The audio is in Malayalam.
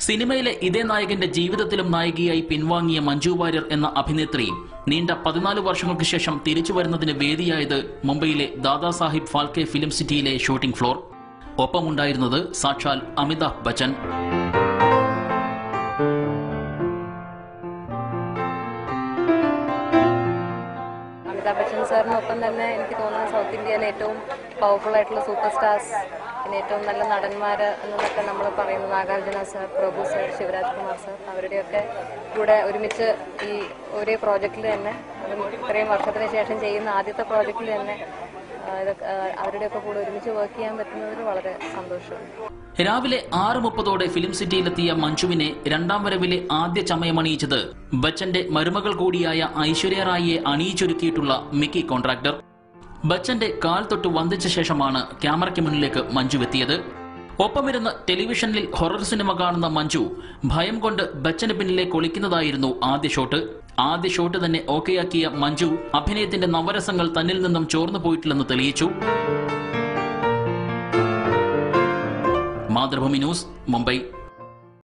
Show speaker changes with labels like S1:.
S1: സിനിമയിലെ ഇതേ നായകന്റെ ജീവിതത്തിലും നായികയായി പിൻവാങ്ങിയ മഞ്ജു വാര്യർ എന്ന അഭിനേത്രി നീണ്ട പതിനാല് വർഷങ്ങൾക്ക് ശേഷം തിരിച്ചു വരുന്നതിന് വേദിയായത് മുംബൈയിലെ ദാദാസാഹിബ് ഫാൽക്കെ ഫിലിം സിറ്റിയിലെ ഷൂട്ടിംഗ് ഫ്ലോർ ഒപ്പമുണ്ടായിരുന്നത് സാക്ഷാൽ അമിതാഭ് ബച്ചൻ
S2: അമിതാഭ് ബച്ചൻ സാറിനൊപ്പം തന്നെ എനിക്ക് തോന്നുന്നു സൗത്ത് ഇന്ത്യയിലെ ഏറ്റവും പവർഫുൾ ആയിട്ടുള്ള സൂപ്പർ സ്റ്റാർസ് പിന്നെ ഏറ്റവും നല്ല നടന്മാർ എന്നൊക്കെ നമ്മൾ പറയുന്നു Nagarjuna sir Prabhu sir Shivaraj Kumar sir അവരുടെയൊക്കെ കൂടെ ഒരുമിച്ച് ഈ ഒരേ പ്രോജക്റ്റിൽ തന്നെ അതും ഇത്രയും വർഷത്തിന് ശേഷം ചെയ്യുന്ന ആദ്യത്തെ പ്രോജക്റ്റിൽ തന്നെ ആ, ഇതൊക്കെ ആ, അവരുടെയൊക്കെ കൂടെ ഒരുമിച്ച് വർക്ക് ചെയ്യാൻ പറ്റുന്നതിൽ വളരെ സന്തോഷമുണ്ട്
S1: രാവിലെ ആറ് മുപ്പതോടെ ഫിലിം സിറ്റിയിലെത്തിയ മഞ്ജുവിനെ രണ്ടാം വരവിലെ ആദ്യ ചമയമണിയിച്ചത് ബച്ചന്റെ മരുമകൾ കൂടിയായ ഐശ്വര്യ റായിയെ അണിയിച്ചൊരുക്കിയിട്ടുള്ള മിക്കി കോൺട്രാക്ടർ ബച്ചന്റെ കാൽ തൊട്ട് വന്ദിച്ച ശേഷമാണ് ക്യാമറയ്ക്ക് മുന്നിലേക്ക് മഞ്ജു എത്തിയത് ഒപ്പമിരുന്ന് ടെലിവിഷനിൽ ഹൊറർ സിനിമ കാണുന്ന മഞ്ജു ഭയം കൊണ്ട് ബച്ചന് പിന്നിലെ കൊളിക്കുന്നതായിരുന്നു ആദ്യ ഷോട്ട് ആദ്യ ഷോട്ട് തന്നെ ഓക്കെയാക്കിയ മഞ്ജു അഭിനയത്തിന്റെ നവരസങ്ങൾ തന്നിൽ നിന്നും ചോർന്നു പോയിട്ടില്ലെന്ന് തെളിയിച്ചു മാതൃഭൂമി ന്യൂസ് മുംബൈ